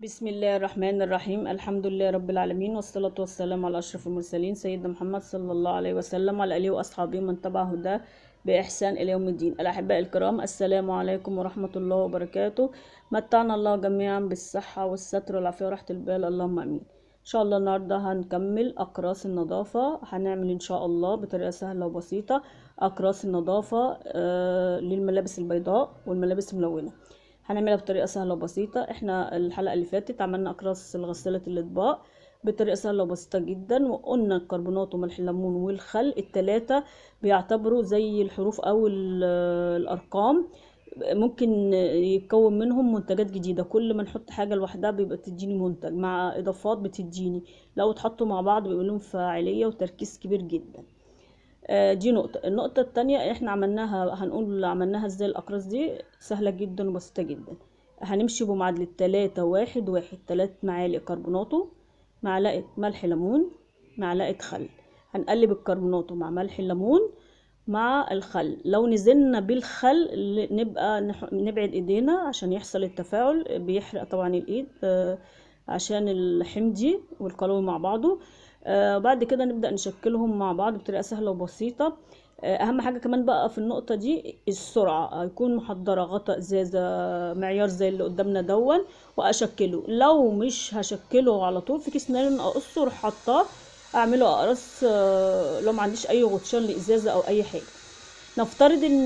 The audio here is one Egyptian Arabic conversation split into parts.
بسم الله الرحمن الرحيم الحمد لله رب العالمين والصلاة والسلام على أشرف المرسلين سيدنا محمد صلى الله عليه وسلم وعلى آله وأصحابه من تبع هداه بإحسان إلى يوم الدين الأحباء الكرام السلام عليكم ورحمة الله وبركاته متعنا الله جميعا بالصحة والستر والعافية وراحة البال اللهم آمين إن شاء الله النهاردة هنكمل أقراص النظافة هنعمل إن شاء الله بطريقة سهلة وبسيطة أقراص النظافة آه، للملابس البيضاء والملابس الملونة هنعملها بطريقة سهلة وبسيطة احنا الحلقة اللي فاتت عملنا أقراص غسالة الأطباق بطريقة سهلة وبسيطة جدا وقلنا الكربونات وملح الليمون والخل التلاتة بيعتبروا زي الحروف أو ال- الأرقام ممكن يتكون منهم منتجات جديدة كل ما نحط حاجة لوحدها بيبقى تديني منتج مع إضافات بتديني لو اتحطوا مع بعض بيبقى لهم فاعلية وتركيز كبير جدا آه، دي نقطة النقطة التانية احنا عملناها هنقول عملناها ازاي الأقراص دي سهلة جدا وبسيطة جدا هنمشي بمعادلة تلاتة واحد واحد تلات معالق كربوناتو معلقة ملح ليمون معلقة خل هنقلب الكربوناتو مع ملح الليمون مع الخل لو نزلنا بالخل ل- نبقى نح- نبعد ايدينا عشان يحصل التفاعل بيحرق طبعا الايد آه، عشان الحمضي والقلوي مع بعضه آه، بعد كده نبدأ نشكلهم مع بعض بطريقة سهلة وبسيطة آه، اهم حاجة كمان بقى في النقطة دي السرعة هيكون محضرة غطاء ازازة معيار زي اللي قدامنا دون واشكله لو مش هشكله على طول في كيس نايلون اقصه واروح حاطاه اعمله اقراص آه، لو ما عنديش اي غطيان لازازة او اي حاجة نفترض ان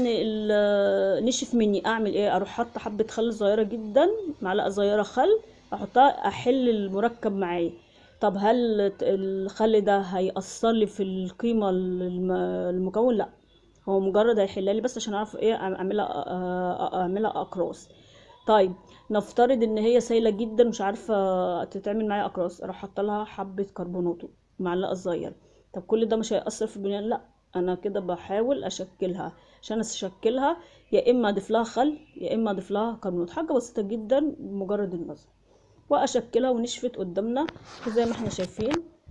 ال- نشف مني اعمل ايه اروح حاطه حبه خل صغيره جدا معلقه صغيره خل احطها احل المركب معايا طب هل ت- الخل ده هيأثر لي في القيمه الم- المكون لا هو مجرد هيحلها لي بس عشان اعرف ايه اعملها أ- أ- اعملها اقراص طيب نفترض ان هي سايله جدا مش عارفه تتعمل معايا اقراص اروح حاطه لها حبه كربوناتو معلقه صغيره طب كل ده مش هيأثر في البنيان لا انا كده بحاول اشكلها عشان اشكلها يا اما اضيف لها خل يا اما اضيف لها كربونات حاجه بسيطه جدا بمجرد النظر واشكلها ونشفت قدامنا زي ما احنا شايفين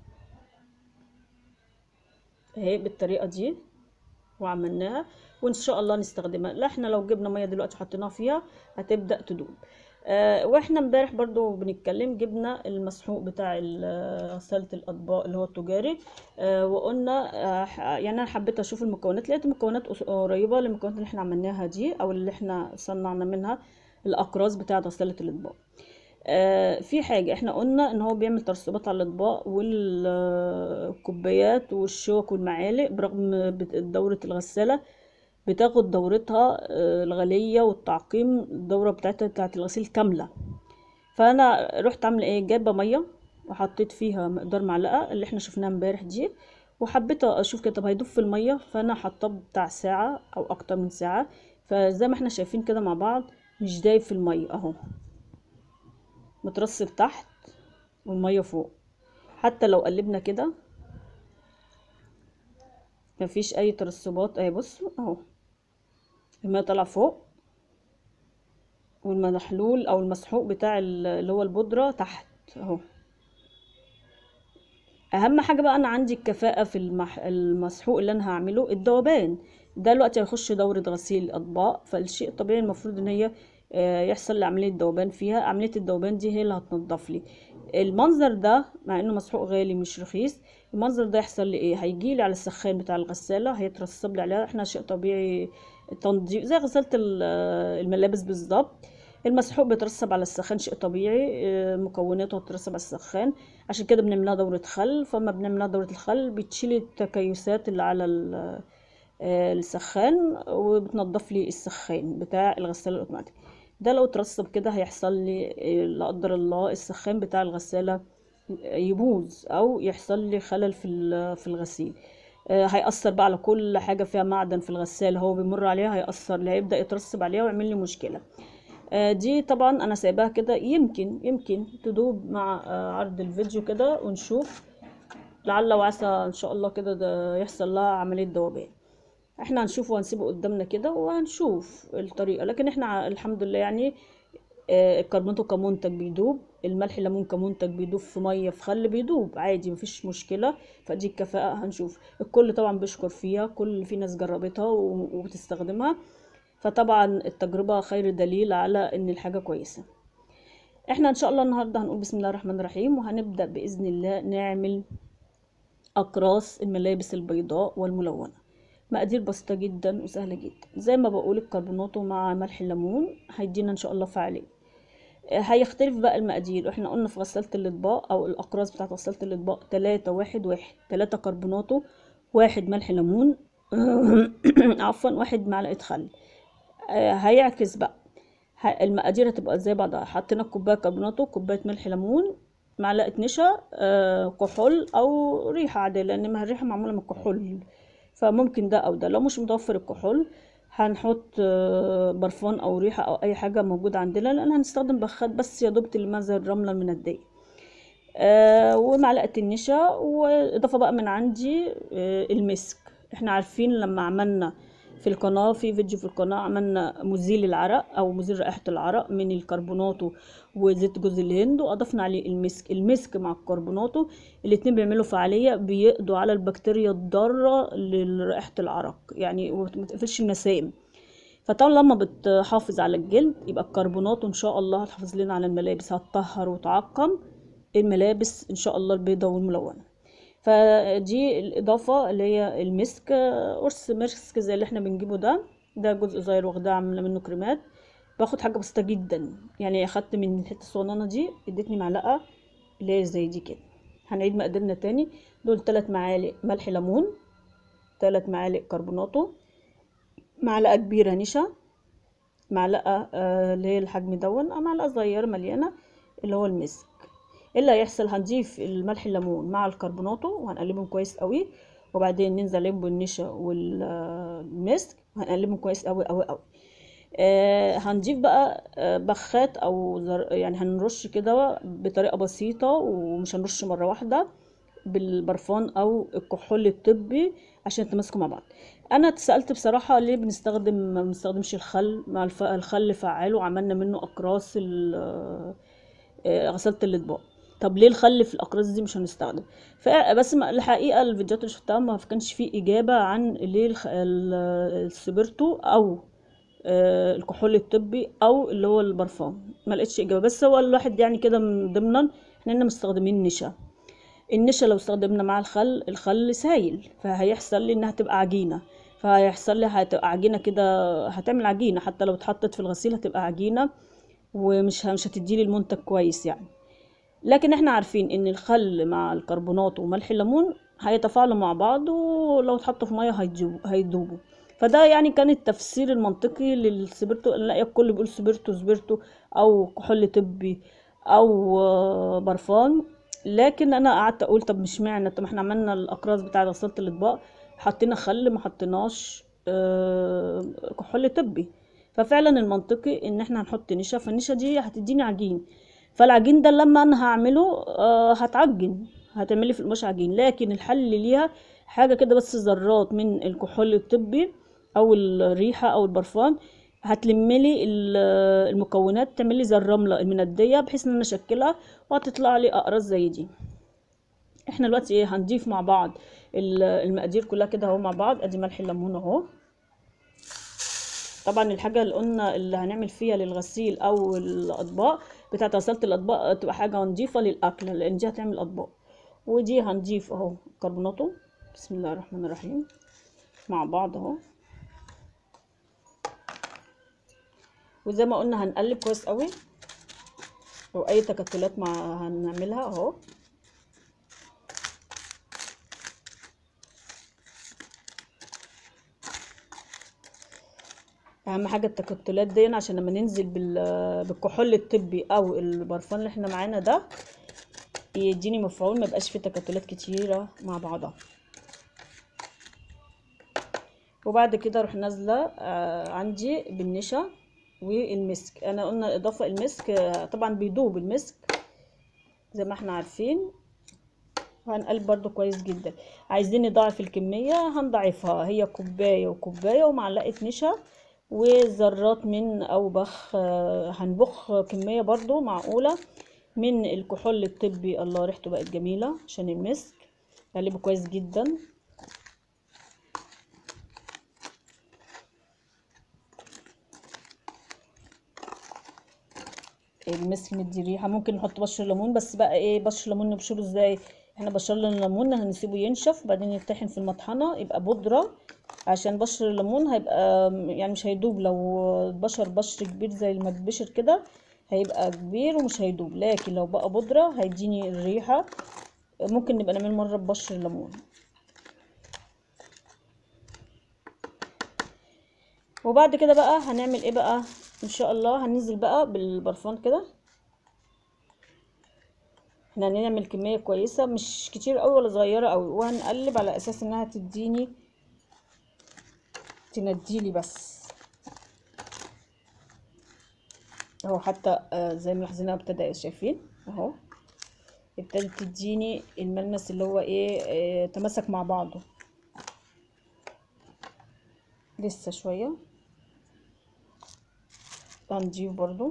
اهي بالطريقه دي وعملناها وان شاء الله نستخدمها لا احنا لو جبنا ميه دلوقتي وحطيناها فيها هتبدا تدوب آه واحنا امبارح برضو بنتكلم جبنا المسحوق بتاع ال- غسالة الاطباق اللي هو التجاري آه وقلنا آه ح- يعني انا حبيت اشوف المكونات لقيت المكونات قص- قريبه للمكونات اللي احنا عملناها دي او اللي احنا صنعنا منها الاقراص بتاعه غسالة الاطباق آه، في حاجة احنا قلنا ان هو بيعمل ترسبات على الاطباق والكوبايات والشوك والمعالق برغم بت- دورة الغسالة بتاخد دورتها آه، الغلية والتعقيم الدورة بتاعتها بتاعت الغسيل كاملة فانا رحت عاملة ايه جايبة مية وحطيت فيها مقدار معلقة اللي احنا شفناها امبارح دي وحبيت اشوف كده طب هيدوب في المية فانا حطاه بتاع ساعة او اكتر من ساعة فزي ما احنا شايفين كده مع بعض مش دايب في المية اهو مترسب تحت والمية فوق حتى لو قلبنا كده مفيش اي ترسبات اهي بصوا اهو المية طالعة فوق والمحلول او المسحوق بتاع ال- اللي هو البودرة تحت اهو اهم حاجة بقى انا عندي الكفاءة في المح... المسحوق اللي انا هعمله الذوبان ده دلوقتي هيخش دورة غسيل اطباق فالشيء الطبيعي المفروض ان هي آه، يحصل لي عملية ذوبان فيها عملية الذوبان دي هي اللي هتنضف لي المنظر ده مع انه مسحوق غالي مش رخيص المنظر ده يحصل لي ايه هيجي لي على السخان بتاع الغسالة هيترسب لي عليها احنا شيء طبيعي تنظيف زي غسالة ال- آه، الملابس بالظبط المسحوق بيترسب على السخان شيء طبيعي آه، مكوناته هتترسب على السخان عشان كده بنعملها دورة خل فما بنعملها دورة الخل بتشيل التكيسات اللي على ال- آه، السخان وبتنضف لي السخان بتاع الغسالة الأوتوماتيك ده لو اترسب كده هيحصل لي آه، لا قدر الله السخان بتاع الغسالة يبوظ أو يحصل لي خلل في ال- في الغسيل آه، هيأثر بقى على كل حاجة فيها معدن في الغسالة هو بيمر عليها هيأثر لي هيبدأ يترسب عليها ويعمل لي مشكلة آه، دي طبعا انا سايباها كده يمكن يمكن تدوب مع آه، عرض الفيديو كده ونشوف لعل وعسى ان شاء الله كده ده يحصل لها عملية ذوبان احنا هنشوف وهنسيبه قدامنا كده وهنشوف الطريقة لكن احنا ع- الحمد لله يعني آه، الكربوناتو كمنتج بيدوب الملح الليمون كمنتج بيدوب في ميه في خل بيدوب عادي مفيش مشكله فدي الكفاءه هنشوف الكل طبعا بيشكر فيها كل في ناس جربتها و- وبتستخدمها فطبعا التجربه خير دليل على ان الحاجه كويسه احنا ان شاء الله النهارده هنقول بسم الله الرحمن الرحيم وهنبدا باذن الله نعمل اقراص الملابس البيضاء والملونه مقادير بسيطه جدا وسهله جدا زي ما بقول الكربوناتو مع ملح الليمون هيدينا ان شاء الله فعاليه هيختلف بقى المقادير احنا قلنا في غسالة الاطباق او الاقراص بتاعت غسالة الاطباق تلاتة واحد واحد تلاتة كربوناتو واحد ملح ليمون عفوا واحد معلقة خل آه، هيعكس بقى ه- المقادير هتبقى زي بعضها حطينا كوباية كربوناتو كوباية ملح ليمون معلقة نشا آه، كحول او ريحة عادية لان ما الريحة معمولة من الكحول فممكن ده او ده لو مش متوفر الكحول هنحط آه، برفان او ريحة او اي حاجة موجودة عندنا لان هنستخدم بخات بس يا دوب تلمها زي الرملة المندية آه ومعلقة النشا واضافة بقى من عندي آه المسك احنا عارفين لما عملنا في القناة في فيديو في القناة عملنا مزيل العرق او مزيل رائحة العرق من الكربوناتو وزيت جوز الهند واضفنا عليه المسك المسك مع الكربوناتو الاتنين بيعملوا فعالية بيقضوا على البكتيريا الضارة لرائحة العرق يعني وما تقفلش المسام فطبعا لما بتحافظ على الجلد يبقى الكربونات ان شاء الله هتحافظ لنا على الملابس هتطهر وتعقم الملابس ان شاء الله البيضة والملونة فدي الاضافة اللي هي المسك قرص مسك زي اللي احنا بنجيبه ده ده جزء صغير واخداه عاملة منه كريمات باخد حاجة بسيطة جدا يعني اخدت من الحتة الصغننة دي ادتني معلقة اللي هي زي دي كده هنعيد مقاديرنا تاني دول تلات معالق ملح ليمون تلات معالق كربوناتو معلقة كبيرة نشا معلقة آه، اللي هي الحجم دون أو معلقة صغيرة مليانة اللي هو المسك إيه اللي هيحصل هنضيف الملح الليمون مع الكربوناتو وهنقلبهم كويس قوي وبعدين ننزل عليهم بالنشا والمسك وهنقلبهم كويس قوي قوي قوي آه هنضيف بقى آه بخات او زر... يعني هنرش كده بطريقة بسيطة ومش هنرش مرة واحدة بالبرفان او الكحول الطبي عشان يتماسكوا مع بعض انا اتسالت بصراحه ليه بنستخدم ما بنستخدمش الخل مع الف... الخل فعال وعملنا منه اقراص ال- آه، غسالة الاطباق طب ليه الخل في الاقراص دي مش هنستخدم فبس ما- الحقيقه الفيديوهات اللي شفتها ما كانش فيه اجابه عن ليه الخ... ال- السبرتو او آه، الكحول الطبي او اللي هو البرفان ما لقيتش اجابه بس هو الواحد يعني كده من ضمنا احنا هنا مستخدمين نشا النشا لو استخدمنا مع الخل الخل سايل فهيحصل لي انها تبقى عجينه فهيحصل لي هتبقى عجينه كده هتعمل عجينه حتى لو اتحطت في الغسيل هتبقى عجينه ومش مش هتديلي المنتج كويس يعني لكن احنا عارفين ان الخل مع الكربونات وملح الليمون هيتفاعلوا مع بعض ولو اتحطوا في ميه هيدوبوا هيدوبوا فده يعني كان التفسير المنطقي للسبرتو نلاقي الكل بيقول سبرتو سبرتو او كحول طبي او آه، برفان لكن انا قعدت اقول طب مش معنى طب ما احنا عملنا الاقراص بتاع غسالة الاطباق حطينا خل ما حطيناش آه، كحول طبي ففعلا المنطقي ان احنا هنحط نشا فالنشا دي هتديني عجين فالعجين ده لما انا هعمله آه، هتعجن هتعملي في القماش عجين لكن الحل ليها حاجه كده بس ذرات من الكحول الطبي او الريحه او البرفان هتلملي ال- المكونات تعملي زي الرمله المنديه بحيث ان انا اشكلها وهتطلع لي اقراص زي دي احنا دلوقتي ايه هنضيف مع بعض ال- المقادير كلها كده اهو مع بعض ادي ملح الليمون اهو طبعا الحاجه اللي قلنا اللي هنعمل فيها للغسيل او الاطباق بتاعت غسالة الاطباق تبقى حاجه نضيفه للاكل لان دي هتعمل اطباق ودي هنضيف اهو كربوناتو بسم الله الرحمن الرحيم مع بعض اهو وزي ما قلنا هنقلب كويس قوي لو اي تكتلات مع هنعملها اهو اهم حاجه التكتلات دي عشان لما ننزل بال- بالكحول الطبي او البرفان اللي احنا معانا ده يديني مفعول ما يبقاش فيه تكتلات كتيره مع بعضها وبعد كده اروح نازله آه، عندي بالنشا والمسك انا قلنا اضافه المسك آه، طبعا بيدوب المسك زي ما احنا عارفين وهنقلب برضو كويس جدا عايزين نضاعف الكمية هنضاعفها هي كوباية وكوباية ومعلقة نشا وذرات من او بخ آه، هنبخ كمية برضو معقولة من الكحول الطبي الله ريحته بقت جميلة عشان المسك قلبه كويس جدا المسك مدي ريحه ممكن نحط بشر ليمون بس بقى ايه بشر ليمون نبشره ازاي احنا بشرنا الليمون هنسيبه ينشف وبعدين يطحن في المطحنه يبقى بودره عشان بشر الليمون هيبقى يعني مش هيدوب لو بشر بشر كبير زي ما بيتبشر كده هيبقى كبير ومش هيدوب لكن لو بقى بودره هيديني الريحه ممكن نبقى نعمل مره ببشر الليمون وبعد كده بقى هنعمل ايه بقى ان شاء الله هننزل بقى بالبرفان كده احنا هنعمل كمية كويسة مش كتير قوي ولا صغيرة قوي وهنقلب على اساس انها تديني تنديلي بس اهو حتى آه زي ما لاحظين ابتدى شايفين اهو ابتدت تديني الملمس اللي هو ايه اه تمسك مع بعضه لسه شوية هنضيف برضو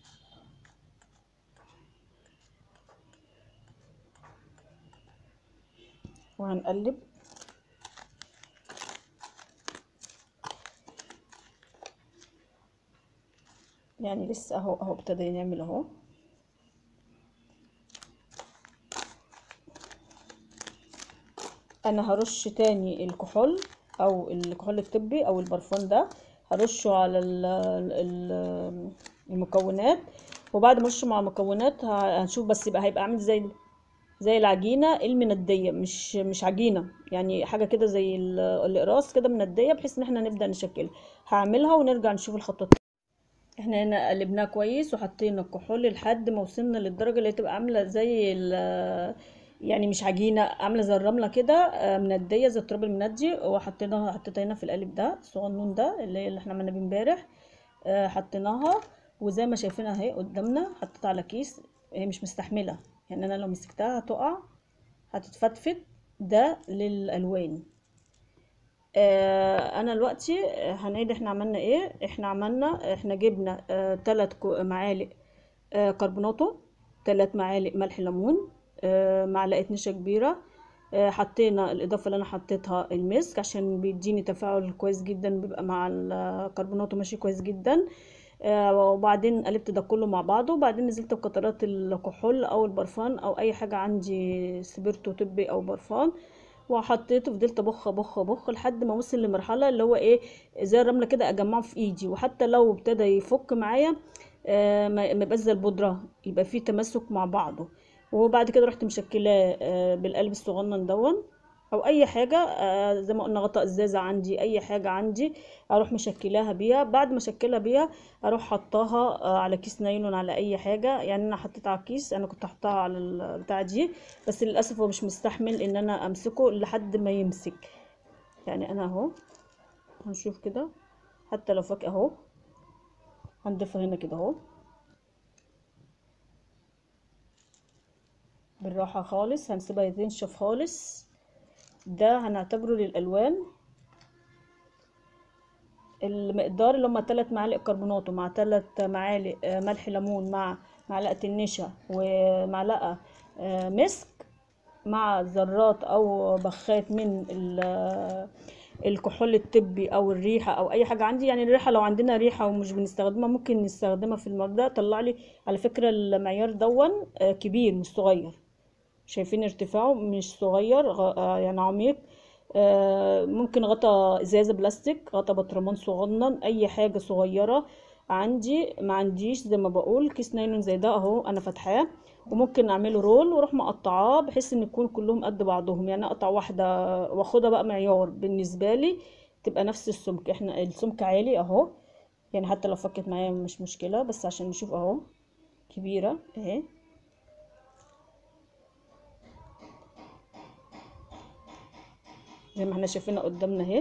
وهنقلب يعني لسه اهو اهو ابتدى نعمل اهو انا هرش تاني الكحول او الكحول الطبي او البرفان ده هرشه على ال ال المكونات وبعد ما ارشه مع المكونات هنشوف بس يبقى هيبقى عامل زي زي العجينه المنديه مش مش عجينه يعني حاجه كده زي الاقراص كده منديه بحيث ان احنا نبدا نشكلها هعملها ونرجع نشوف الخطوات احنا هنا قلبناها كويس وحطينا الكحول لحد ما وصلنا للدرجه اللي تبقى عامله زي يعني مش عجينه عامله زي الرمله كده منديه زي التراب المندي وحطيناها حطيتها هنا في القالب ده الصغنون ده اللي, اللي احنا عملناه امبارح حطيناها وزي ما شايفينها اهي قدامنا حطيتها على كيس هي مش مستحمله يعني انا لو مسكتها هتقع هتتفتفت ده للالوان آه انا دلوقتي هنعيد احنا عملنا ايه احنا عملنا احنا جبنا آه تلات معالق آه كربوناتو تلات معالق ملح ليمون آه معلقه نشا كبيره آه حطينا الاضافه اللي انا حطيتها المسك عشان بيديني تفاعل كويس جدا بيبقى مع الكربوناتو ماشي كويس جدا آه وبعدين قلبت ده كله مع بعضه وبعدين نزلت بقطرات الكحول او البرفان او اي حاجه عندي سبيرتو طبي او برفان وحطيته فضلت ابخ ابخ ابخ لحد ما وصل لمرحله اللي هو ايه زي الرمله كده اجمعه في ايدي وحتى لو ابتدى يفك معايا آه ما يبقاش زي البودره يبقى فيه تماسك مع بعضه وبعد كده رحت مشكلاه آه بالقلب الصغنن دون او اي حاجه آه زي ما قلنا غطاء ازازه عندي اي حاجه عندي اروح مشكلاها بيها بعد ما اشكلها بيها اروح حطاها آه على كيس نايلون على اي حاجه يعني انا حطيت على الكيس انا كنت حطاها على البتاع دي بس للاسف هو مش مستحمل ان انا امسكه لحد ما يمسك يعني انا اهو هنشوف كده حتى لو فك اهو هنضيفها هنا كده اهو بالراحه خالص هنسيبها تنشف خالص ده هنعتبره للالوان المقدار اللي هما تلات معالق كربونات ومع تلات معالق ملح ليمون مع معلقه النشا ومعلقه مسك مع ذرات او بخات من الكحول الطبي او الريحه او اي حاجه عندي يعني الريحه لو عندنا ريحه ومش بنستخدمها ممكن نستخدمها في المرضى طلع لي على فكره المعيار دون كبير مش صغير شايفين ارتفاعه مش صغير يعني عميق ممكن غطا ازازه بلاستيك غطا بطرمان صغنن اي حاجه صغيره عندي ما عنديش زي ما بقول كيس نايلون زي ده اهو انا فاتحاه وممكن اعمله رول واروح مقطعاه بحيث ان يكون كلهم قد بعضهم يعني اقطع واحده واخدها بقى معيار بالنسبه لي تبقى نفس السمك احنا السمك عالي اهو يعني حتى لو فكت معايا مش مشكله بس عشان نشوف اهو كبيره اهي زي ما احنا شايفينها قدامنا اهي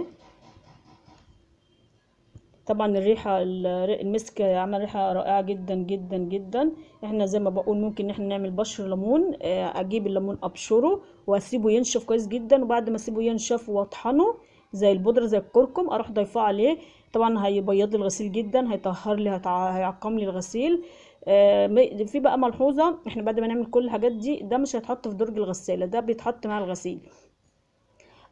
طبعا الريحه المسك عمل ريحه رائعه جدا جدا جدا احنا زي ما بقول ممكن احنا نعمل بشر ليمون اجيب الليمون ابشره واسيبه ينشف كويس جدا وبعد ما اسيبه ينشف واطحنه زي البودره زي الكركم اروح ضيفاه عليه طبعا هيبيض لي الغسيل جدا هيطهر لي هيعقم لي الغسيل في بقى ملحوظه احنا بعد ما نعمل كل الحاجات دي ده مش هيتحط في درج الغساله ده بيتحط مع الغسيل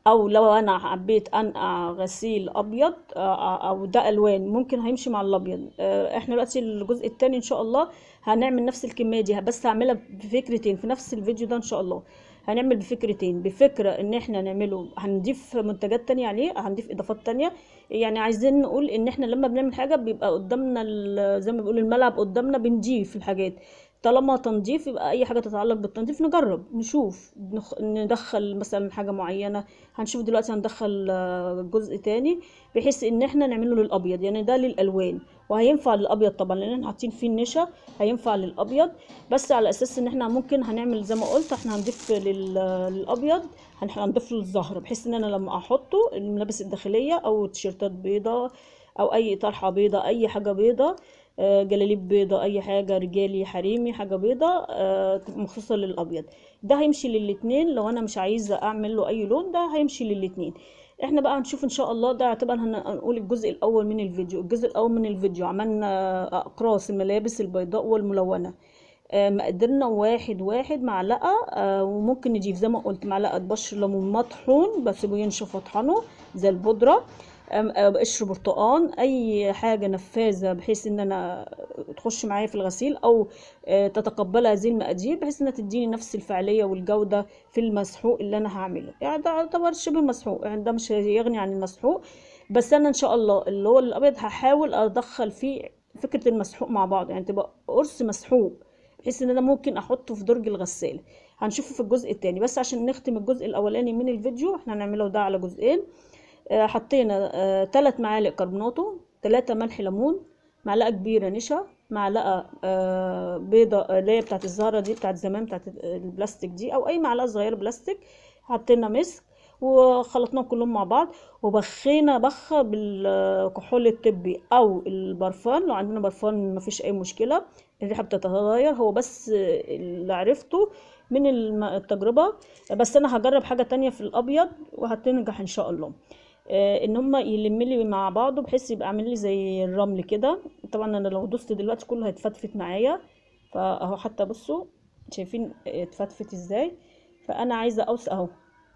او لو انا حبيت انقع غسيل ابيض آه، او ده الوان ممكن هيمشي مع الابيض آه، احنا دلوقتي الجزء التاني ان شاء الله هنعمل نفس الكميه دي بس هعملها بفكرتين في نفس الفيديو ده ان شاء الله هنعمل بفكرتين بفكرة ان احنا نعمله هنضيف منتجات تانية عليه هنضيف اضافات تانية يعني عايزين نقول ان احنا لما بنعمل حاجة بيبقى قدامنا ال- زي ما بيقولوا الملعب قدامنا بنضيف الحاجات طالما تنظيف يبقى اي حاجه تتعلق بالتنظيف نجرب نشوف نخ... ندخل مثلا حاجه معينه هنشوف دلوقتي هندخل آه، جزء تاني بحيث ان احنا نعمله للابيض يعني ده للالوان وهينفع للابيض طبعا لان احنا حاطين فيه النشا هينفع للابيض بس على اساس ان احنا ممكن هنعمل زي ما قلت احنا هنضيف لل... للابيض هن- هنضيف له الزهر بحيث ان انا لما احطه الملابس الداخليه او تيشيرتات بيضاء او اي طرحه بيضاء اي حاجه بيضاء آه، جلاليب بيضة اي حاجة رجالي حريمي حاجة بيضة آه، تبقى مخصوصة للابيض ده هيمشي للاتنين لو انا مش عايزة اعمل له اي لون ده هيمشي للاتنين احنا بقى هنشوف ان شاء الله ده اعتبر هن- هنقول الجزء الاول من الفيديو الجزء الاول من الفيديو عملنا اقراص الملابس البيضاء والملونة آه، مقدرنا واحد واحد معلقة آه، وممكن نضيف زي ما قلت معلقة بشر ليمون مطحون بسيبه ينشف واطحنه زي البودرة أم- آه، قشر برتقان اي حاجه نفاذه بحيث ان انا تخش معايا في الغسيل او آه، تتقبلها هذه المقادير بحيث انها تديني نفس الفعاليه والجوده في المسحوق اللي انا هعمله يعني ده يعتبر شبه مسحوق يعني ده مش هيغني عن المسحوق بس انا ان شاء الله اللي هو الابيض هحاول ادخل فيه فكره المسحوق مع بعض يعني تبقى قرص مسحوق بحيث ان انا ممكن احطه في درج الغسالة هنشوفه في الجزء التاني بس عشان نختم الجزء الاولاني من الفيديو احنا هنعمله ده على جزئين آه، حطينا آه، تلات معالق كربوناتو تلاتة ملح ليمون معلقة كبيرة نشا معلقة آه، بيضة آه، اللي هي بتاعت الزهرة دي بتاعت زمان بتاعت البلاستيك دي أو أي معلقة صغيرة بلاستيك حطينا مسك وخلطناهم كلهم مع بعض وبخينا بخة بالكحول الطبي أو البرفان لو عندنا برفان مفيش أي مشكلة الريحة بتتغير هو بس اللي عرفته من الم- التجربة بس أنا هجرب حاجة تانية في الأبيض وهتنجح إن شاء الله آه، ان هما يلم لي مع بعضه بحيث يبقى عامل لي زي الرمل كده طبعا انا لو دوست دلوقتي كله هيتفتفت معايا فاهو حتى بصوا شايفين اتفتفت ازاي فانا عايزه اوسع اهو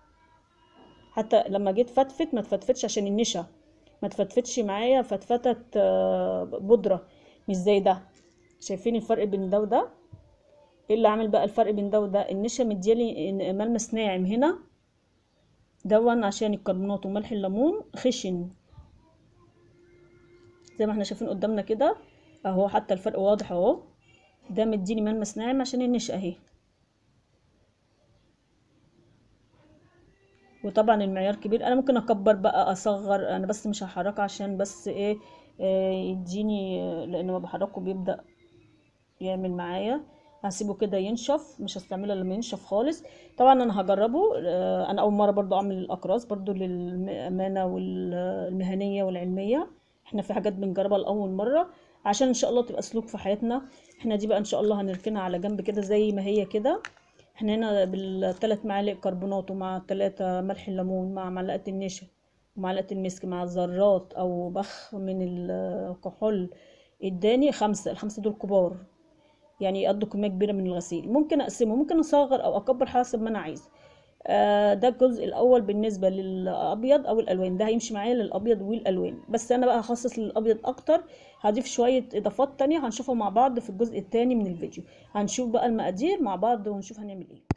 حتى لما جيت فتفت ما تفتفتش عشان النشا ما تفتفتش معايا فتفتت آه، بودره مش زي ده شايفين الفرق بين ده وده ايه اللي عامل بقى الفرق بين ده وده النشا مديالي ملمس ناعم هنا دون عشان الكربونات وملح الليمون خشن زي ما احنا شايفين قدامنا كده اهو حتى الفرق واضح اهو ده مديني ملمس ناعم عشان النشا اهي وطبعا المعيار كبير انا ممكن اكبر بقى اصغر انا بس مش هحركه عشان بس ايه آه، يديني آه، لان ما بحركه بيبدأ يعمل معايا هسيبه كده ينشف مش هستعمله لما ينشف خالص طبعا انا هجربه آه، انا اول مره برضو اعمل الاقراص برضو للامانه والمهنيه والعلميه احنا في حاجات بنجربها لاول مره عشان ان شاء الله تبقى سلوك في حياتنا احنا دي بقى ان شاء الله هنركنها على جنب كده زي ما هي كده احنا هنا بالثلاث معالق كربونات ومع ثلاثة ملح الليمون مع معلقه النشا ومعلقه المسك مع ذرات او بخ من الكحول اداني خمسة الخمسة دول كبار يعني يقضوا كمية كبيرة من الغسيل ممكن أقسمه ممكن أصغر أو أكبر حسب ما أنا عايزة آه، ده الجزء الأول بالنسبة للأبيض أو الألوان ده هيمشي معايا للأبيض والألوان بس أنا بقى هخصص للأبيض أكتر هضيف شوية إضافات تانية هنشوفها مع بعض في الجزء التاني من الفيديو هنشوف بقى المقادير مع بعض ونشوف هنعمل إيه